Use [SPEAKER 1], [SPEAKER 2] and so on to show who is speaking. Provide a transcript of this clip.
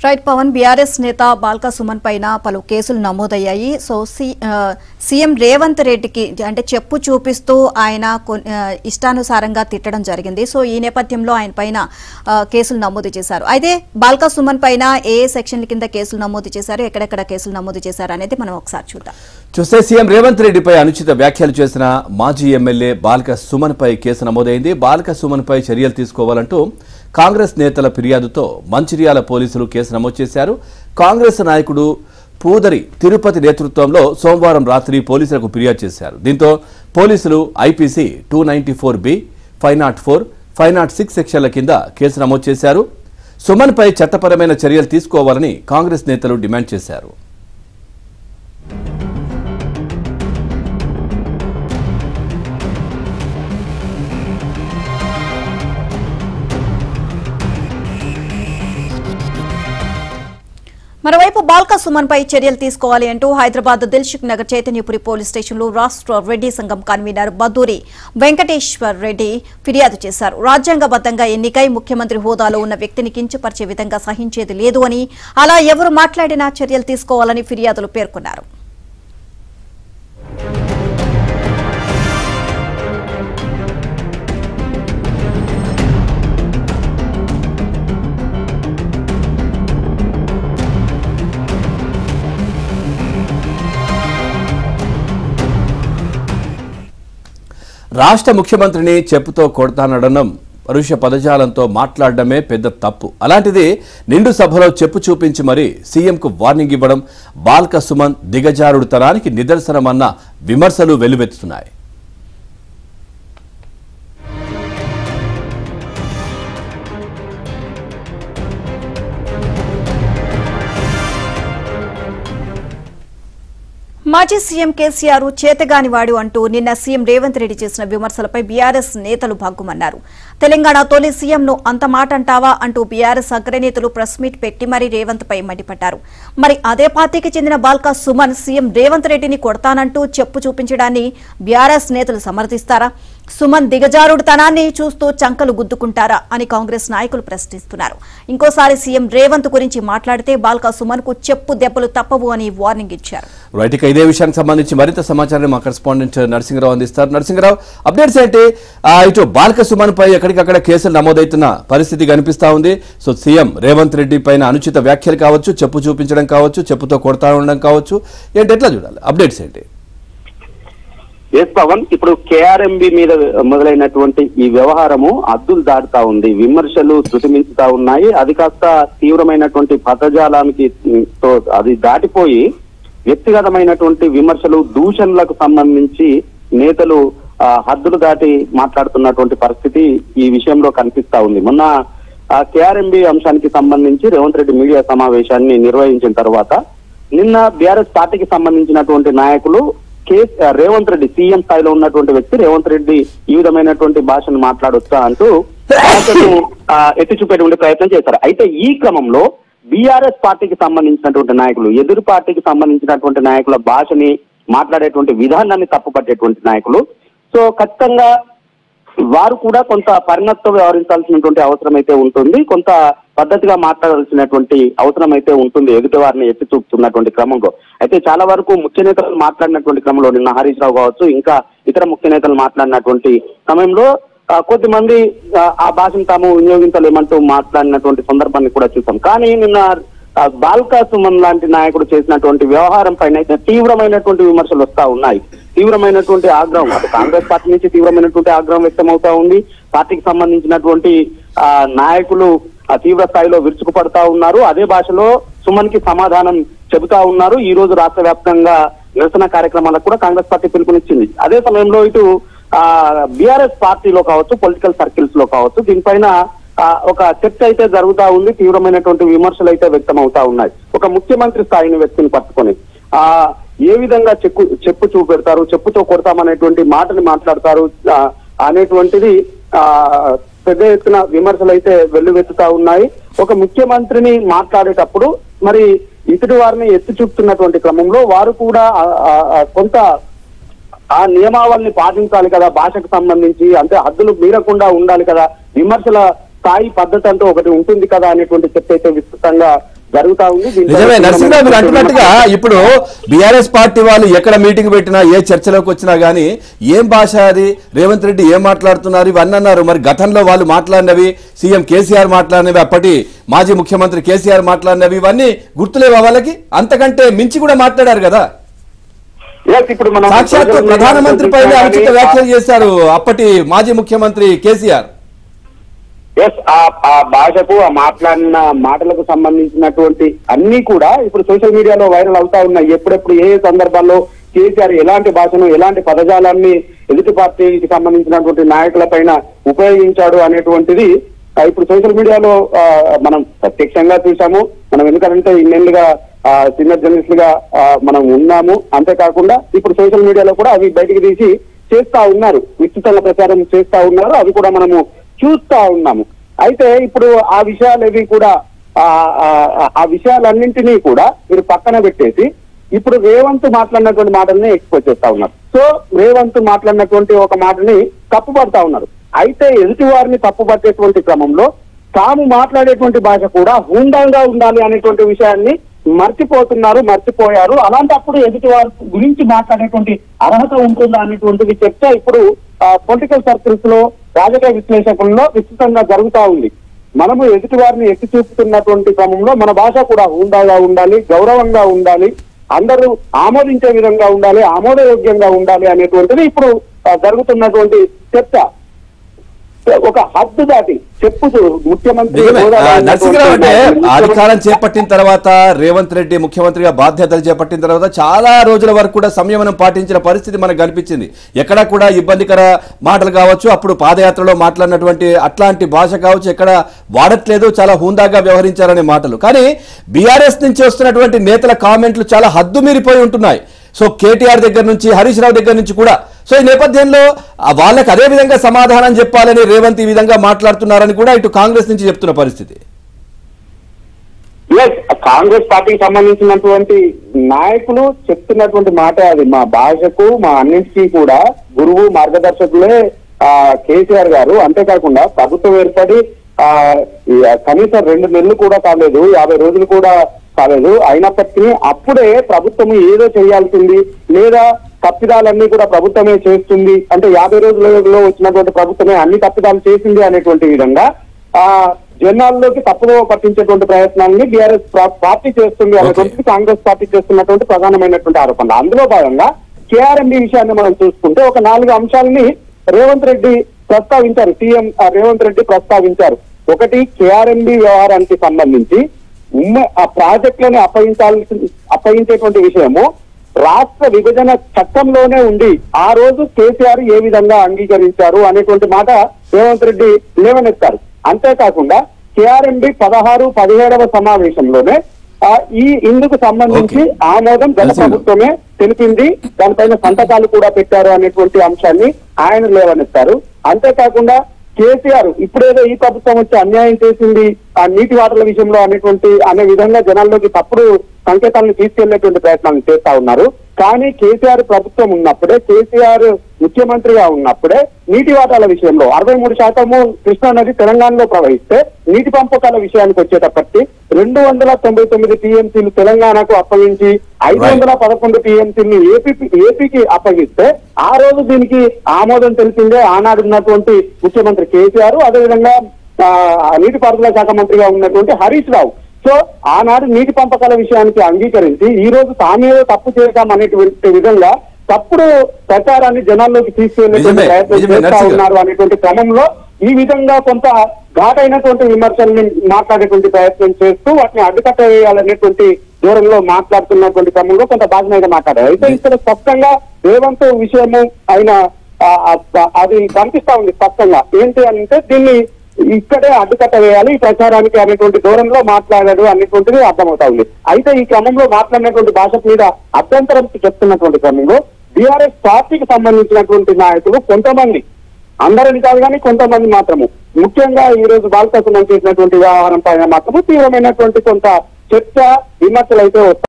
[SPEAKER 1] Right Pawan BRS నేత బాల్కా సుమన్ పైన పలు కేసులు నమోదయ్యాయి సో సి ఆ, సీఎం రేవంత్ రెడ్డికి అంటే చెప్పు చూపిస్తూ ఆయన కొన్- ఆ, ఇష్టానుసారంగా తిట్టడం జరిగింది సో ఈ నేపథ్యంలో ఆయన పైన ఆ, కేసులు నమోదు చేశారు అయితే బాల్కా సుమన్ పైన ఏ ఏ సెక్షన్ల కింద కేసులు నమోదు చేశారు ఎక్కడెక్కడ కేసులు నమోదు చేశారు అనేది మనం ఒకసారి చూద్దాం
[SPEAKER 2] చూస్తే సీఎం రేవంత్ రెడ్డిపై అనుచిత వ్యాఖ్యలు చేసిన మాజీ ఎమ్మెల్యే బాల్క సుమన్ పై కేసు నమోదైంది బాల్క సుమన్ పై చర్యలు తీసుకోవాలంటూ కాంగ్రెస్ నేతల ఫిర్యాదుతో మంచిర్యాల పోలీసులు కేసు నమోదు చేశారు కాంగ్రెస్ నాయకుడు పూదరి తిరుపతి నేతృత్వంలో సోమవారం రాత్రి పోలీసులకు ఫిర్యాదు చేశారు దీంతో పోలీసులు IPC two ninety four B five nought four five nought six సెక్షన్ల కింద కేసు నమోదు చేశారు సుమన్పై చట్టపరమైన చర్యలు తీసుకోవాలని కాంగ్రెస్ నేతలు డిమాండ్ చేశారు
[SPEAKER 1] మరోవైపు బాల్కా సుమన్ పై చర్యలు తీసుకోవాలి అంటూ హైదరాబాద్ దిల్సుఖ్ నగర్ చైతన్యపురి పోలీస్ స్టేషన్లో రాష్ట్ర రెడ్డి సంఘం కన్వీనర్ బద్దూరి వెంకటేశ్వర్ రెడ్డి ఫిర్యాదు చేశారు రాజ్యాంగబద్దంగా ఎన్నికై ముఖ్యమంత్రి హోదాలో ఉన్న వ్యక్తిని కించపరిచే విధంగా సహించేది లేదు అని అలా ఎవరు మాట్లాడినా చర్యలు తీసుకోవాలని ఫిర్యాదులు పేర్కొన్నారు
[SPEAKER 2] రాష్ట్ర ముఖ్యమంత్రిని చెప్పుతో కొడతానడనం పరుష పదజాలంతో మాట్లాడడమే పెద్ద తప్పు అలాంటిది నిండు సభలో చెప్పు చూపించి మరీ సీఎంకు వార్నింగ్ ఇవ్వడం బాల్క సుమన్ దిగజారుడుతనానికి నిదర్శనమన్న విమర్శలు వెల్లువెత్తుతున్నాయి
[SPEAKER 1] మాజీ సీఎం కేసీఆర్ చేతగానివాడు అంటూ నిన్న సీఎం రేవంత్ రెడ్డి చేసిన విమర్శలపై బీఆర్ఎస్ నేతలు భగ్గుమన్నారు తెలంగాణ తొలి సీఎంను అంత మాట అంటావా అంటూ బీఆర్ఎస్ అగ్రనేతలు ప్రెస్ మీట్ పెట్టి మరీ రేవంత్ పై మండిపడ్డారు మరి అదే పార్టీకి చెందిన బాల్కా సుమన్ సీఎం రేవంత్ రెడ్డిని కొడతానంటూ చెప్పు చూపించడాన్ని బీఆర్ఎస్ నేతలు సమర్థిస్తారా సుమన్ దిగజారుడుతనాన్ని చూస్తూ చంకలు గుద్దుకుంటారా అని కాంగ్రెస్ నాయకులు ప్రశ్నిస్తున్నారు ఇంకోసారి సీఎం రేవంత్ గురించి మాట్లాడితే బాల్కా సుమన్ కు చెప్పు దెబ్బలు తప్పవు అని వార్నింగ్ ఇచ్చారు
[SPEAKER 2] రైట్ ఇక ఇదే విషయానికి సంబంధించి మరింత సమాచారాన్ని మా కరెస్పాండెంట్ నరసింహరావు అందిస్తారు నరసింహరావు అప్డేట్స్ ఏంటి ఆ, ఇటు బాల్క సుమన్ పై ఎక్కడికక్కడ కేసులు నమోదవుతున్న పరిస్థితి కనిపిస్తా ఉంది సో సీఎం రేవంత్ రెడ్డి పైన అనుచిత వ్యాఖ్యలు కావచ్చు చెప్పు చూపించడం కావచ్చు చెప్పుతో కొడతా ఉండడం కావచ్చు ఏంటి ఎట్లా చూడాలి అప్డేట్స్ ఏంటి
[SPEAKER 3] ఎస్ పవన్ ఇప్పుడు కేఆర్ఎంబి మీద మొదలైనటువంటి ఈ వ్యవహారము అద్దులు దాటుతా ఉంది విమర్శలు శృతిమించుతా ఉన్నాయి అది కాస్త తీవ్రమైనటువంటి పదజాలానికి ఉమ్, తో అది దాటిపోయి వ్యక్తిగతమైనటువంటి విమర్శలు దూషణలకు సంబంధించి నేతలు ఆ, హద్దులు దాటి మాట్లాడుతున్నటువంటి పరిస్థితి ఈ విషయంలో కనిపిస్తా ఉంది మొన్న కేఆర్ఎంబి అంశానికి సంబంధించి రేవంత్ రెడ్డి మీడియా సమావేశాన్ని నిర్వహించిన తర్వాత నిన్న బీఆర్ఎస్ పార్టీకి సంబంధించినటువంటి నాయకులు కే రేవంత్ రెడ్డి సీఎం స్థాయిలో ఉన్నటువంటి వ్యక్తి రేవంత్ రెడ్డి ఈ విధమైనటువంటి భాషను మాట్లాడొచ్చా అంటూ భాషను ఆ, ఎత్తి చూపేటువంటి ప్రయత్నం చేశారు అయితే ఈ క్రమంలో బీఆర్ఎస్ పార్టీకి సంబంధించినటువంటి నాయకులు ఎదురు పార్టీకి సంబంధించినటువంటి నాయకుల భాషని మాట్లాడేటువంటి విధానాన్ని తప్పుపట్టేటువంటి నాయకులు సో ఖచ్చితంగా వారు కూడా కొంత పరిణతితో వ్యవహరించాల్సినటువంటి అవసరం అయితే ఉంటుంది కొంత పద్ధతిగా మాట్లాడాల్సినటువంటి అవసరం అయితే ఉంటుంది ఎదుటి వారిని ఎత్తి చూపుతున్నటువంటి క్రమంలో అయితే చాలా వరకు ముఖ్య నేతలు మాట్లాడినటువంటి క్రమంలో నిన్న హరీష్ రావు కావచ్చు ఇంకా ఇతర ముఖ్య నేతలు మాట్లాడినటువంటి సమయంలో ఆ, కొద్దిమంది ఆ, ఆ భాషను తాము వినియోగించలేమంటూ మాట్లాడినటువంటి సందర్భాన్ని కూడా చూసాం కానీ నిన్న ఆ, బాల్కా సుమన్ లాంటి నాయకుడు చేసినటువంటి వ్యవహారం పైన అయితే తీవ్రమైనటువంటి విమర్శలు వస్తా ఉన్నాయి తీవ్రమైనటువంటి ఆగ్రహం అటు కాంగ్రెస్ పార్టీ నుంచి తీవ్రమైనటువంటి ఆగ్రహం వ్యక్తం అవుతా ఉంది పార్టీకి సంబంధించినటువంటి ఆ, నాయకులు ఆ, తీవ్ర స్థాయిలో విరుచుకుపడతా ఉన్నారు అదే భాషలో సుమన్ కి సమాధానం చెబుతా ఉన్నారు ఈ రోజు రాష్ట్ర వ్యాప్తంగా నిరసన కార్యక్రమాలకు కూడా కాంగ్రెస్ పార్టీ పిలుపునిచ్చింది అదే సమయంలో ఇటు బీఆర్ఎస్ పార్టీలో కావచ్చు పొలిటికల్ సర్కిల్స్ లో కావచ్చు దీనిపైన ఆ, ఒక చర్చ అయితే జరుగుతా ఉంది తీవ్రమైనటువంటి విమర్శలు అయితే వ్యక్తం అవుతా ఉన్నాయి ఒక ముఖ్యమంత్రి స్థాయిని వ్యక్తిని పట్టుకొని ఆ ఏ విధంగా చెప్పు చెప్పు చూపెడతారు చెప్పుతో కొడతామనేటువంటి మాటని మాట్లాడతారు ఆ, అనేటువంటిది ఆ పెద్ద ఎత్తున విమర్శలు అయితే వెల్లువెత్తుతా ఉన్నాయి ఒక ముఖ్యమంత్రిని మాట్లాడేటప్పుడు మరి ఇతడి వారిని ఎత్తి చూపుతున్నటువంటి క్రమంలో వారు కూడా ఆ, ఆ, ఆ, కొంత ఆ నియమావళిని పాటించాలి కదా భాషకు సంబంధించి అంటే హద్దులు మీరకుండా ఉండాలి కదా విమర్శల స్థాయి పద్ధతి అంటూ ఒకటి ఉంటుంది కదా అనేటువంటి చర్చ అయితే విస్తృతంగా జరుగుతా ఉంది దీంట్లో
[SPEAKER 2] నిజమే నరసింహరావు మీరు అంటున్నట్టుగా ఇప్పుడు బీఆర్ఎస్ పార్టీ వాళ్ళు ఎక్కడ మీటింగ్ పెట్టినా ఏ చర్చలోకి వచ్చినా గానీ ఏం భాష అది రేవంత్ రెడ్డి ఏం మాట్లాడుతున్నారు ఇవన్నీ అన్నారు మరి గతంలో వాళ్ళు మాట్లాడినవి సీఎం కేసీఆర్ మాట్లాడినవి అప్పటి మాజీ ముఖ్యమంత్రి కేసీఆర్ మాట్లాడినవి ఇవన్నీ గుర్తులేవా వాళ్ళకి అంతకంటే మించి కూడా మాట్లాడారు కదా
[SPEAKER 3] Yes, ఇప్పుడు మనం
[SPEAKER 2] సాక్షాత్తు
[SPEAKER 3] ప్రజల
[SPEAKER 2] ప్రధానమంత్రి పైన
[SPEAKER 3] చూసినా
[SPEAKER 2] అనుచిత
[SPEAKER 3] కానీ
[SPEAKER 2] వ్యాఖ్యలు చేశారు అప్పటి మాజీ ముఖ్యమంత్రి కేసీఆర్
[SPEAKER 3] ఎస్ ఆ ఆ భాషకు ఆ మాట్లాడిన మాటలకు సంబంధించినటువంటి అన్ని కూడా ఇప్పుడు సోషల్ మీడియాలో వైరల్ అవుతా ఉన్నాయి ఎప్పుడెప్పుడు ఏ ఏ సందర్భాల్లో కేసీఆర్ ఎలాంటి భాషను ఎలాంటి పదజాలాన్ని ఎదుటి పార్టీకి సంబంధించినటువంటి నాయకుల పైన ఉపయోగించాడు అనేటువంటిది ఆ, ఇప్పుడు సోషల్ మీడియాలో ఆ, మనం ప్రత్యక్షంగా చూసాము మనం ఎందుకంటే ఇన్నేళ్లుగా సీనియర్ జర్నలిస్ట్ గా ఆ, మనం ఉన్నాము అంతేకాకుండా ఇప్పుడు సోషల్ మీడియాలో కూడా అవి బయటికి తీసి చేస్తా ఉన్నారు విస్తృతంగా ప్రచారం చేస్తా ఉన్నారు అవి కూడా మనము చూస్తా ఉన్నాము అయితే ఇప్పుడు ఆ విషయాలేవి కూడా ఆ ఆ- ఆ విషయాలన్నింటినీ కూడా మీరు పక్కన పెట్టేసి ఇప్పుడు రేవంత్ మాట్లాడినటువంటి మాటల్ని ఎక్స్పోజ్ చేస్తా ఉన్నారు సో రేవంత్ మాట్లాడినటువంటి ఒక మాటని తప్పుపడతా ఉన్నారు అయితే ఎదుటి వారిని తప్పుపట్టేటువంటి క్రమంలో తాము మాట్లాడేటువంటి భాష కూడా హుందాగా ఉండాలి అనేటువంటి విషయాన్ని మర్చిపోతున్నారు మర్చిపోయారు అలాంటప్పుడు ఎదుటి వారి గురించి మాట్లాడేటువంటి అర్హత ఉంటుందా అనేటువంటిది చర్చ ఇప్పుడు పొలిటికల్ సర్కిల్స్ లో రాజకీయ విశ్లేషకుల్లో విస్తృతంగా జరుగుతా ఉంది మనము ఎదుటి వారిని ఎత్తి చూపుతున్నటువంటి క్రమంలో మన భాష కూడా హుందాగా ఉండాలి గౌరవంగా ఉండాలి అందరూ ఆమోదించే విధంగా ఉండాలి ఆమోదయోగ్యంగా ఉండాలి అనేటువంటిది ఇప్పుడు ఆ, జరుగుతున్నటువంటి చర్చ ఒక హద్దు దాటి చెప్పుతూ ముఖ్యమంత్రి
[SPEAKER 2] నిజమే
[SPEAKER 3] హోదాలో
[SPEAKER 2] ఆ, నరసింహరావు అంటే
[SPEAKER 3] ఉన్నటువంటి
[SPEAKER 2] అధికారం చేపట్టిన తర్వాత రేవంత్ రెడ్డి ముఖ్యమంత్రిగా బాధ్యతలు చేపట్టిన తర్వాత చాలా రోజుల వరకు కూడా సంయమనం పాటించిన పరిస్థితి మనకు కనిపించింది ఎక్కడ కూడా ఇబ్బందికర మాటలు కావచ్చు అప్పుడు పాదయాత్రలో మాట్లాడినటువంటి అట్లాంటి భాష కావచ్చు ఎక్కడ వాడట్లేదు చాలా హుందాగా వ్యవహరించారనే మాటలు కానీ బీఆర్ఎస్ నుంచి వస్తున్నటువంటి నేతల కామెంట్లు చాలా హద్దు మీరిపోయి ఉంటున్నాయి సో కేటీఆర్ దగ్గర నుంచి హరీష్ రావు దగ్గర నుంచి కూడా సో ఈ నేపథ్యంలో ఆ వాళ్ళకి అదే విధంగా సమాధానం చెప్పాలని రేవంత్ ఈ విధంగా మాట్లాడుతున్నారని కూడా ఇటు కాంగ్రెస్ నుంచి చెప్తున్న పరిస్థితి
[SPEAKER 3] Yes, కాంగ్రెస్ పార్టీకి సంబంధించినటువంటి నాయకులు చెప్తున్నటువంటి మాట అది మా భాషకు మా అన్నింటికీ కూడా గురువు మార్గదర్శకులే ఆ, కేసీఆర్ గారు అంతేకాకుండా ప్రభుత్వం ఏర్పడి ఆ ఈ కనీసం రెండు నెలలు కూడా కాలేదు యాభై రోజులు కూడా కాలేదు అయినప్పటికీ అప్పుడే ప్రభుత్వం ఏదో చేయాల్సింది లేదా తప్పిదాలన్నీ కూడా ప్రభుత్వమే చేస్తుంది అంటే యాభై రోజులలో వచ్చినటువంటి ప్రభుత్వమే అన్ని తప్పిదాలు చేసింది అనేటువంటి విధంగా ఆ జనాల్లోకి తప్పుదో పట్టించేటువంటి ప్రయత్నాన్ని బీఆర్ఎస్ పార్టీ చేస్తుంది అనేటువంటిది కాంగ్రెస్ పార్టీ చేస్తున్నటువంటి ప్రధానమైనటువంటి ఆరోపణ అందులో భాగంగా కేఆర్ఎంబి విషయాన్ని మనం చూసుకుంటే ఒక నాలుగు అంశాలని రేవంత్ రెడ్డి ప్రస్తావించారు సీఎం ఆ, రేవంత్ రెడ్డి ప్రస్తావించారు ఒకటి కేఆర్ఎంబి వ్యవహారానికి సంబంధించి ఉమ్మ ఆ ప్రాజెక్టులను అప్పగించాల్సి అప్పగించేటువంటి విషయము రాష్ట్ర విభజన చట్టంలోనే ఉండి ఆ రోజు కేసీఆర్ ఏ విధంగా అంగీకరించారు అనేటువంటి మాట రేవంత్ రెడ్డి లేవనెత్తారు అంతేకాకుండా కేఆర్ఎండి పదహారు పదిహేడవ సమావేశంలోనే ఆ, ఈ ఇందుకు సంబంధించి
[SPEAKER 2] Okay.
[SPEAKER 3] ఆమోదం గత
[SPEAKER 2] నరసింహ.
[SPEAKER 3] ప్రభుత్వమే తెలిపింది దానిపైన సంతకాలు కూడా పెట్టారు అనేటువంటి అంశాన్ని ఆయన లేవనెత్తారు అంతేకాకుండా కేసీఆర్ ఇప్పుడేదో ఈ ప్రభుత్వం వచ్చి అన్యాయం చేసింది ఆ నీటి వాటర్ల విషయంలో అనేటువంటి అనే విధంగా జనాల్లోకి తప్పుడు సంకేతాలను తీసుకెళ్లేటువంటి ప్రయత్నాలు చేస్తా ఉన్నారు కానీ కేసీఆర్ ప్రభుత్వం ఉన్నప్పుడే కేసీఆర్ ముఖ్యమంత్రిగా ఉన్నప్పుడే నీటి వాటాల విషయంలో అరవై మూడు శాతము కృష్ణా నది తెలంగాణలో ప్రవహిస్తే నీటి పంపకాల విషయానికి వచ్చేటప్పటికి రెండు వందల తొంభై తొమ్మిది టీఎంసీలు తెలంగాణకు అప్పగించి ఐదు వందల పదకొండు టీఎంసీని ఏపీ ఏపీకి అప్పగిస్తే ఆ రోజు దీనికి ఆమోదం తెలిసిందే ఆనాడు ఉన్నటువంటి ముఖ్యమంత్రి కేసీఆర్ అదేవిధంగా ఆ, నీటిపారుదల శాఖ మంత్రిగా ఉన్నటువంటి హరీష్ రావు సో ఆనాడు నీటి పంపకాల విషయానికి అంగీకరించి ఈ రోజు తామేదో తప్పు చేశాం అనేటువంటి విధంగా తప్పుడు ప్రచారాన్ని జనాల్లోకి తీసుకెళ్లేటువంటి
[SPEAKER 2] నిజమే,
[SPEAKER 3] ప్రయత్నం
[SPEAKER 2] నిజమే,
[SPEAKER 3] చేస్తా
[SPEAKER 2] నరసింహ.
[SPEAKER 3] ఉన్నారు అనేటువంటి క్రమంలో ఈ విధంగా కొంత ఘాటైనటువంటి విమర్శల్ని మాట్లాడేటువంటి ప్రయత్నం చేస్తూ వాటిని అడ్డుకట్ట వేయాలనేటువంటి దూరంలో మాట్లాడుతున్నటువంటి క్రమంలో కొంత బాధ్యత మాట్లాడారు అయితే ఇక్కడ స్పష్టంగా రేవంత్ విషయము ఆయన ఆ, ఆ, అది కనిపిస్తా ఉంది స్పష్టంగా ఏంటి అంటే దీన్ని ఇక్కడే అడ్డుకట్ట వేయాలి ఈ ప్రచారానికి అనేటువంటి దూరంలో మాట్లాడాడు అనేటువంటిది అర్థమవుతా ఉంది అయితే ఈ క్రమంలో మాట్లాడినటువంటి భాష మీద అభ్యంతరం చెప్తున్నటువంటి క్రమంలో బీఆర్ఎస్ పార్టీకి సంబంధించినటువంటి నాయకులు కొంతమంది అందరిని కాదు కానీ కొంతమంది మాత్రము ముఖ్యంగా ఈ రోజు బాలకృష్ణ చేసినటువంటి వ్యవహారం పైన మాత్రము తీవ్రమైనటువంటి కొంత చర్చ విమర్శలు అయితే వస్తాయి